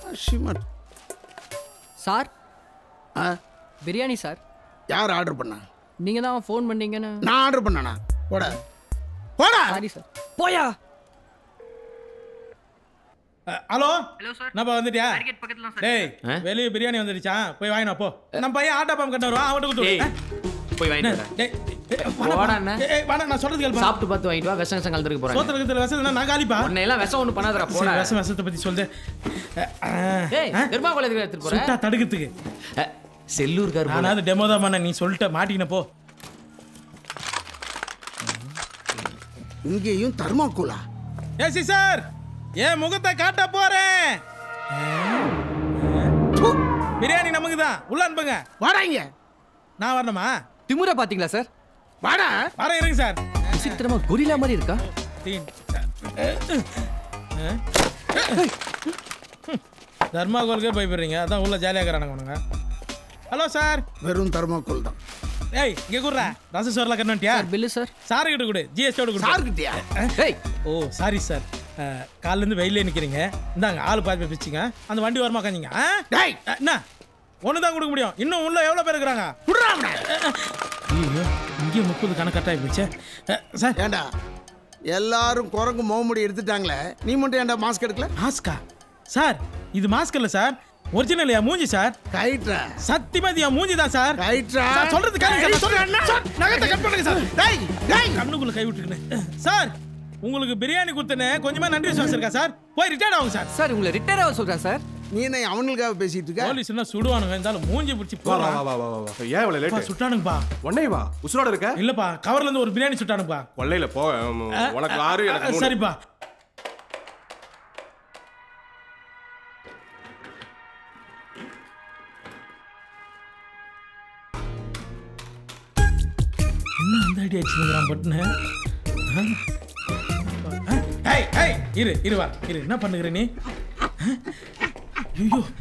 [SPEAKER 12] சார்
[SPEAKER 1] ஆ
[SPEAKER 12] பிரியாணி சார்
[SPEAKER 1] யார் ஆர்டர் பண்ணா
[SPEAKER 12] நீங்க தான் ஃபோன் பண்ணீங்கன்னு
[SPEAKER 1] நான் ஆர்டர் பண்ணனா போட போடா
[SPEAKER 12] சாரி சார் போயா
[SPEAKER 10] அஹ், ஹலோ என்னப்பா வந்துட்டியா டேய்
[SPEAKER 2] ஆ?
[SPEAKER 10] வெளியே பிரியாணி வந்துடுச்சான் போய் வாங்கினா போ நம்ம பையன் ஆட்டோ பம்ப் கட்ட வருவான் அவன்கிட்ட கொடுத்து
[SPEAKER 2] ஏய்,
[SPEAKER 10] விடு.
[SPEAKER 2] போய்
[SPEAKER 10] என்ன?
[SPEAKER 2] வாங்கிட்டு வரேன்.
[SPEAKER 10] டேய், ஏய், வேணாம்,
[SPEAKER 2] போடா அண்ணா.
[SPEAKER 10] ஏய், ஏய், வேணாம், நான் சொல்றது கேள்வி
[SPEAKER 2] சாப்பிட்டு பார்த்து வாங்கிட்டு வா விஷம் விஷம் கலந்துருக்கு போறாங்க
[SPEAKER 10] சோத்துல இருக்கிற விஷம் நான் காலிப்பா
[SPEAKER 2] உன்னை எல்லாம் விஷம் ஒண்ணு பண்ணாதடா போடா
[SPEAKER 10] சரி, விஷம் விஷத்தை பத்தி சொல்லு
[SPEAKER 2] டேய் பெருமாள் எதுக்கு எடுத்துட்டு போற
[SPEAKER 10] சுட்டா தடுக்கிறதுக்கு
[SPEAKER 2] அஹ், செல்லூர்கார் போல.
[SPEAKER 10] நானாவது டெமோ தான் பண்ண நீ சொல்லிட்ட மாட்டிக்கின போ
[SPEAKER 1] இங்கேயும் தர்மாக்கோலா
[SPEAKER 10] ஏசி சார் என் முகத்தை காட்ட போறேன் பிரியாணி நமக்கு தான் உள்ள அனுப்புங்க
[SPEAKER 1] வாடா இங்க
[SPEAKER 10] நான் வரணுமா
[SPEAKER 12] திமுறை பாத்தீங்களா சார்
[SPEAKER 1] வாடா
[SPEAKER 10] வர இருங்க சார்
[SPEAKER 12] விசித்திரமா கொரிலா மாதிரி இருக்கா
[SPEAKER 10] தீன். தர்மாகோலுக்கே பயப்படுறீங்க அதான் உள்ள ஜாலியாக இருக்கிறானுங்க உனங்க ஹலோ சார்
[SPEAKER 1] வெறும் தர்மாக்கோல் தான்
[SPEAKER 10] ஏய் இங்க குடுறா ரச சோர்லாம் கட்டணுட்டியா
[SPEAKER 12] பில்லு சார்
[SPEAKER 10] சார் கிட்ட கொடு ஜிஎஸ்டியோட கொடு
[SPEAKER 1] சார் கிட்டயா
[SPEAKER 10] ஏய் ஓ சாரி சார் காலைல இருந்து வெயிலே நிக்கிறீங்க இந்தாங்க ஆளு பாதி பேர் பிச்சுங்க அந்த வண்டி வரமா காஞ்சிங்க
[SPEAKER 1] டேய்
[SPEAKER 10] என்ன ஒன்று தான் கொடுக்க முடியும் இன்னும் உள்ள எவ்வளோ பேர் இருக்கிறாங்க
[SPEAKER 1] குடுறா அவனை.
[SPEAKER 10] ஐயோ இங்கே முப்பது கணக்கட்டாகி போச்சு அஹ், சார்
[SPEAKER 1] ஏண்டா எல்லாரும் குரங்கு முகமுடி எடுத்துட்டாங்களே நீ மட்டும் ஏன்டா மாஸ்க் எடுக்கல
[SPEAKER 10] மாஸ்கா சார் இது மாஸ்க் இல்ல சார் ஒரிஜினல் என் மூஞ்சி சார்
[SPEAKER 1] கைட்ரா
[SPEAKER 10] சத்தியமா இது என் மூஞ்சி தான் சார்
[SPEAKER 1] கைட்ரா
[SPEAKER 10] சார், சொல்றது கேளுங்க சார், நான் சொல்றேன். சார், நகத்தை கட் பண்ணுங்க சார்
[SPEAKER 1] டேய் டேய்
[SPEAKER 10] கண்ணுக்குள்ள கை விட்டுருக்கேன் சார் உங்களுக்கு பிரியாணி கொடுத்தனே கொஞ்சமா நன்றி விசுவாசம் இருக்கா சார் போய் ரிட்டையர்ட் ஆகுங்க சார்
[SPEAKER 12] சார் உங்களை ரிட்டையர் ஆக சொல்றேன் சார்
[SPEAKER 1] நீ என்ன அவனுக்காக பேசிட்டு இருக்க
[SPEAKER 10] போலீஸ் என்ன சுடுவானுங்க இருந்தாலும் மூஞ்சி பிடிச்சி
[SPEAKER 4] வா வா
[SPEAKER 10] போறா
[SPEAKER 4] வா வா வா வா ஏன் இவ்வளவு லேட்
[SPEAKER 10] சுட்டானுங்கப்பா
[SPEAKER 4] உடனே வா உசுரோட இருக்க
[SPEAKER 10] இல்லப்பா கவர்ல இருந்து ஒரு பிரியாணி சுட்டானுங்கப்பா
[SPEAKER 4] கொள்ளையில போ உம், உனக்கு ஆறு எனக்கு மூணு.
[SPEAKER 10] சரிப்பா என்ன அந்த ஐடியா வச்சுக்கிறான் பட்டுன்னு ஏய் ஏய் இரு இரு வா இரு என்ன பண்ணுகிற நீ ஐயோ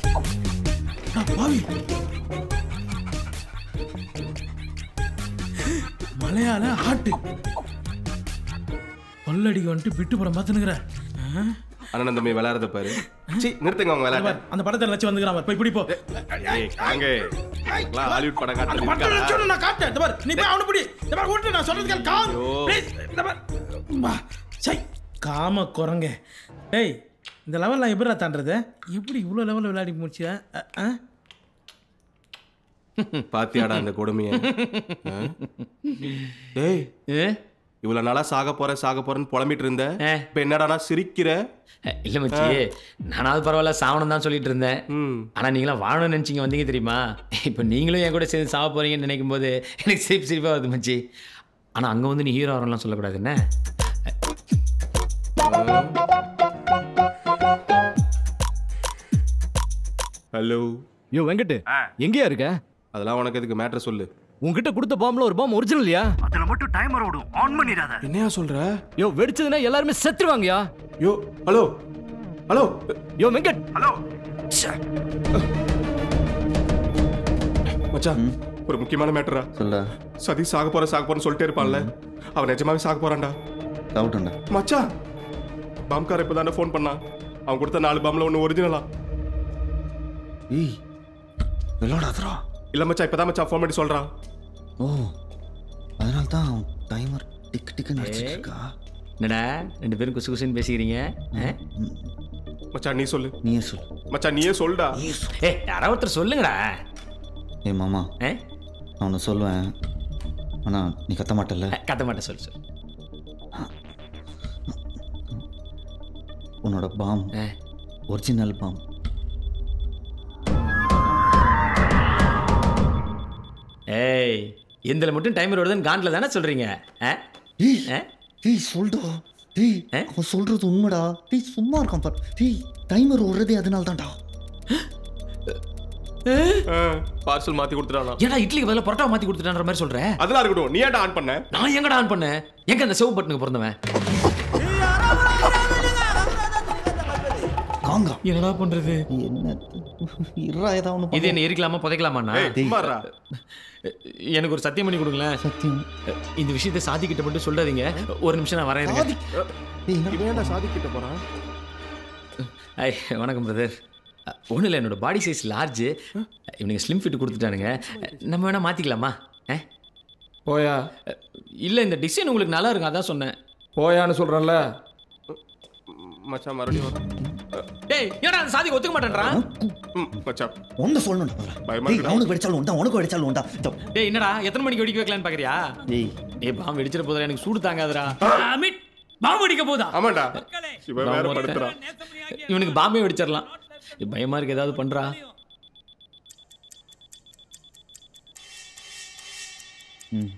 [SPEAKER 10] பாவி மலையாள ஆட்டு கொள்ளடிக்க வந்துட்டு பிட்டு படம் பார்த்துனுக்குற
[SPEAKER 4] அண்ணன் தம்பி விளையாடுறத பாரு சி நிறுத்துங்க அவங்க விளையாட
[SPEAKER 10] அந்த படத்தை வச்சு வந்துக்கிறான் போய் பிடி போ
[SPEAKER 4] ஏய் காங்க எல்லாம் ஹாலிவுட் படம்
[SPEAKER 10] அந்த படத்தை
[SPEAKER 4] காட்டுறது
[SPEAKER 10] வச்சு நான் காட்டேன் இந்த பாரு நீ போய் அவனை பிடி இந்த பாரு விட்டு நான் சொல்றது கேள் காம்
[SPEAKER 4] ஐயோ.
[SPEAKER 10] ப்ளீஸ் இந்த பாரு வா சை காம குரங்க டேய் இந்த லெவல்லாம் எப்படிடா தாண்டறது எப்படி இவ்வளோ லெவலில் விளையாடி முடிச்சியா ஆ
[SPEAKER 4] பாத்தியாடா அந்த கொடுமைய ஆ? டேய் இவ்வளவு நாளா சாக போறேன் சாக போறேன்னு புலம்பிட்டு இருந்த இப்ப என்னடானா சிரிக்கிற
[SPEAKER 2] இல்ல மச்சி நானாவது பரவாயில்ல சாவணும் தான் சொல்லிட்டு இருந்தேன் ஆனா நீங்களாம் வாழணும்னு நினைச்சீங்க வந்தீங்க தெரியுமா இப்போ நீங்களும் என் கூட சேர்ந்து சாவ போறீங்கன்னு நினைக்கும் போது எனக்கு சிரிப்பு சிரிப்பா வருது மச்சி ஆனா அங்க வந்து நீ ஹீரோ ஆகிறலாம் சொல்லக்கூடாது என்ன
[SPEAKER 4] ஹலோ
[SPEAKER 17] யோ வெங்கட் எங்கேயா இருக்க
[SPEAKER 4] அதெல்லாம் உனக்கு எதுக்கு மேட்ரு சொல்லு
[SPEAKER 17] உன்கிட்ட கொடுத்த பாம்புல ஒரு பாம்பு ஒரிஜினல்யா
[SPEAKER 9] அதுல மட்டும் டைமர் ஓடும் ஆன் பண்ணிடாத
[SPEAKER 4] என்னையா சொல்ற
[SPEAKER 17] யோ வெடிச்சதுன்னா எல்லாருமே செத்துருவாங்கயா
[SPEAKER 4] யோ ஹலோ ஹலோ
[SPEAKER 17] யோ வெங்கட்
[SPEAKER 9] ஹலோ
[SPEAKER 4] மச்சான் ஒரு முக்கியமான மேட்டரா
[SPEAKER 3] சொல்ல
[SPEAKER 4] சதி சாக போற சாக போறேன்னு சொல்லிட்டே இருப்பான்ல அவன் நிஜமாவே சாக போறான்டா
[SPEAKER 3] டவுட்டுண்டா
[SPEAKER 4] மச்சான் பாம்கார இப்பதானே ஃபோன் பண்ணான் அவன் கொடுத்த நாலு பாம்ல ஒன்று ஒரிஜினலா
[SPEAKER 3] ஏய் விளையாடாதரா
[SPEAKER 4] இல்ல மச்சான் இப்பதான் மச்சான் ஃபோன் பண்ணி சொல்றான்
[SPEAKER 3] ஓ அதனால தான் டைமர் டிக் டிக்குன்னு அடிச்சிட்டு இருக்கா
[SPEAKER 2] என்னடா ரெண்டு பேரும் குசு குசுன்னு பேசிக்கிறீங்க ஆ?
[SPEAKER 4] மச்சான் நீ சொல்லு
[SPEAKER 3] நீயே சொல்லு
[SPEAKER 4] மச்சான் நீயே சொல்டா
[SPEAKER 2] ஏய் யாராவது ஒருத்தர் சொல்லுங்கடா
[SPEAKER 3] ஏய் மாமா
[SPEAKER 2] ஆ?
[SPEAKER 3] நான் ஒன்று சொல்லுவேன் ஆனா நீ கத்த மாட்டல்ல
[SPEAKER 2] கத்த மாட்டேன் சொல்லு சொல்லு
[SPEAKER 3] உன்னோட பாம் ஒரிஜினல் பாம்
[SPEAKER 2] ஏய் எந்தில் மட்டும் டைமர் வருதுன்னு காண்டில் தானே சொல்றீங்க ஆ? ஆ?
[SPEAKER 3] டேய் சொல்டா டேய் அவன் சொல்றது உண்மைடா டேய் சும்மா இருக்கான் பார் டேய் டைமர் ஓடுறதே அதனால தான்டா
[SPEAKER 4] பார்சல் மாத்தி கொடுத்துட்டானா
[SPEAKER 2] ஏன்டா இட்லிக்கு பதிலா பரோட்டா மாத்தி கொடுத்துட்டான்ற மாதிரி சொல்ற
[SPEAKER 4] அதெல்லாம் இருக்கட்டும் நீ ஏன்டா ஆன் பண்ண
[SPEAKER 2] நான் எங்கடா ஆன் பண்ணேன் எங்க அந்த செவ் பட்டனுக்கு பிறந்தவன்
[SPEAKER 3] காங்கா
[SPEAKER 2] என்னடா பண்றது
[SPEAKER 3] என்ன இருடா ஏதாவது ஒன்று
[SPEAKER 2] இது என்ன எரிக்கலாமா புதைக்கலாமாண்ணா
[SPEAKER 4] ஏய், சும்மாடா.
[SPEAKER 2] எனக்கு ஒரு சத்தியம் பண்ணி கொடுங்களேன்
[SPEAKER 3] சத்தியம்
[SPEAKER 2] இந்த விஷயத்தை சாதிக்கிட்ட மட்டும் சொல்லாதீங்க ஒரு நிமிஷம் நான் வரேன் இருங்க.
[SPEAKER 4] இவன் ஏன்டா சாதிக்கிட்ட போறான்
[SPEAKER 2] ஐ வணக்கம் பிரதர் ஒன்றும் இல்லை என்னோட பாடி சைஸ் லார்ஜ் இவனுங்க ஸ்லிம் ஃபிட் கொடுத்துட்டானுங்க நம்ம வேணால் மாற்றிக்கலாமா
[SPEAKER 4] போயா
[SPEAKER 2] இல்லை இந்த டிசைன் உங்களுக்கு நல்லா இருக்கும் அதான் சொன்னேன்
[SPEAKER 4] போயான்னு சொல்றேன்ல மச்சான் மறுபடியும் வரான்.
[SPEAKER 2] டேய் ஏடா அந்த சாதிக்கு ஒத்துக்க மாட்டேன்றான்
[SPEAKER 4] ம், மச்சான்
[SPEAKER 3] ஒன்று சொல்லணும்
[SPEAKER 4] பயமா
[SPEAKER 3] டேய்
[SPEAKER 4] இருக்குடா.
[SPEAKER 3] அவனுக்கு வெடிச்சாலும் உண்டா உனக்கு வெடிச்சாலும் உண்டா இதோ.
[SPEAKER 2] டேய் என்னடா எத்தனை மணிக்கு வெடிக்க வைக்கலான்னு பார்க்கறியா
[SPEAKER 3] டேய்
[SPEAKER 2] ஏய் பாம்பு வெடிச்சிட போதுடா எனக்கு சூடு தாங்காதுடா
[SPEAKER 8] அமிட் பாம்பு அடிக்க போதா
[SPEAKER 4] ஆமாண்டா இவன் வேற படுத்துறான்
[SPEAKER 2] இவனுக்கு பாம்பே வெடிச்சிடலாம் ஏய், பயமா இருக்கு ஏதாவது பண்றா
[SPEAKER 3] ம்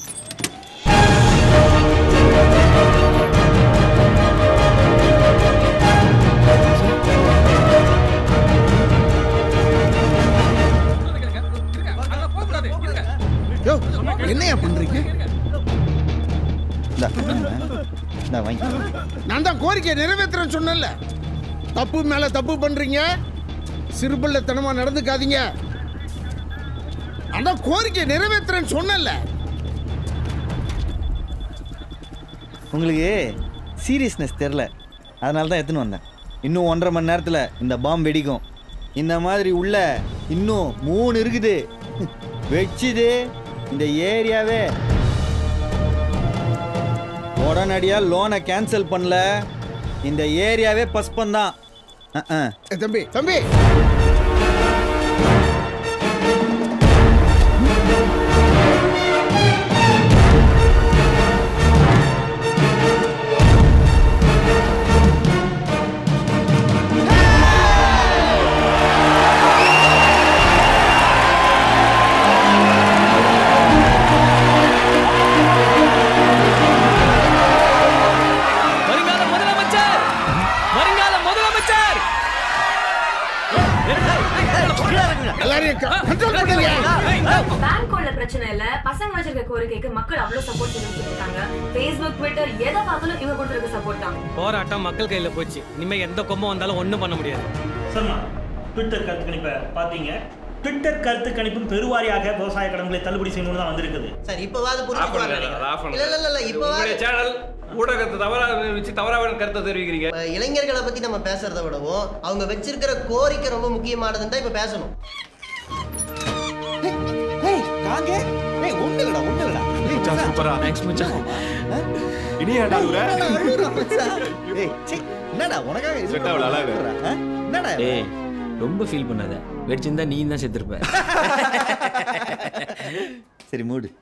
[SPEAKER 1] யோ என்னையா பண்றீங்க
[SPEAKER 3] இந்தா இந்தா வாங்கி
[SPEAKER 1] நான் தான் கோரிக்கையை நிறைவேற்றுறேன்னு சொன்னேன்ல தப்பு மேல தப்பு பண்றீங்க சிறுபிள்ளைத்தனமா நடந்துக்காதீங்க நான் தான் கோரிக்கையை நிறைவேற்றுறேன்னு சொன்னேன்ல
[SPEAKER 3] உங்களுக்கு சீரியஸ்னஸ் தெரில அதனால தான் எடுத்துன்னு வந்தேன் இன்னும் ஒன்றரை மணி நேரத்தில் இந்த பாம் வெடிக்கும் இந்த மாதிரி உள்ள இன்னும் மூணு இருக்குது வெடிச்சுது இந்த ஏரியாவே உடனடியாக லோனை கேன்சல் பண்ணல இந்த ஏரியாவே பஸ்பந்தான் அஹ்
[SPEAKER 1] தம்பி தம்பி
[SPEAKER 2] வருங்கால முதலமைச்சர் வருங்கால முதலமைச்சர்
[SPEAKER 1] எல்லாரையும் கண்ட்ரோல் பண்ணுங்க
[SPEAKER 18] பேங்க் உள்ள பிரச்சனை இல்ல பசங்க வச்சிருக்க கோரிக்கைக்கு மக்கள் அவ்வளவு சப்போர்ட் பண்ணிட்டு இருக்காங்க Facebook ட்விட்டர் எதை பார்த்தாலும் இவங்க கொடுத்துருக்க சப்போர்ட் தான்
[SPEAKER 19] போராட்டம் மக்கள் கையில் போச்சு இனிமேல் எந்த கொம்பம் வந்தாலும் ஒன்றும் பண்ண முடியாது
[SPEAKER 20] சரிம்மா ட்விட்டர் கருத்து கணிப்பை பார்த்தீங்க
[SPEAKER 19] ட்விட்டர் கருத்து கணிப்பும் பெருவாரியாக விவசாய கடன்களை தள்ளுபடி செய்யணும்னு தான் வந்திருக்குது
[SPEAKER 20] சார் இப்போவாது
[SPEAKER 21] ஆஃப் பண்ணுங்க அதை ஆஃப் பண்ணுங்க.
[SPEAKER 20] இல்ல இல்ல இல்ல இப்போவாது
[SPEAKER 21] உங்களுடைய சேனல் ஊடகத்தை தவறாக வச்சு தவறான கருத்தை தெரிவிக்கிறீங்க
[SPEAKER 20] இப்ப இளைஞர்களை பத்தி நம்ம பேசுறத விடவும் அவங்க வச்சிருக்கிற கோரிக்கை ரொம்ப முக்கியமானதுன்னு தான் இப்ப பேசணும்
[SPEAKER 3] காங்க ஏய் ஒண்ணு இல்லடா ஒண்ணு இல்லடா
[SPEAKER 4] மச்சான் சூப்பரா
[SPEAKER 2] தேங்க்ஸ் மச்சான்
[SPEAKER 4] இனி ஏன்டா அழுகுற?
[SPEAKER 3] ஏய் சீ என்னடா உனக்காக இது
[SPEAKER 4] செட் ஆகல, அழாத.
[SPEAKER 3] ஆ? என்னடா
[SPEAKER 2] ஏய் ரொம்ப ஃபீல் பண்ணாத வெடிச்சிருந்தா நீ தான் செத்துருப்ப
[SPEAKER 3] சரி மூடு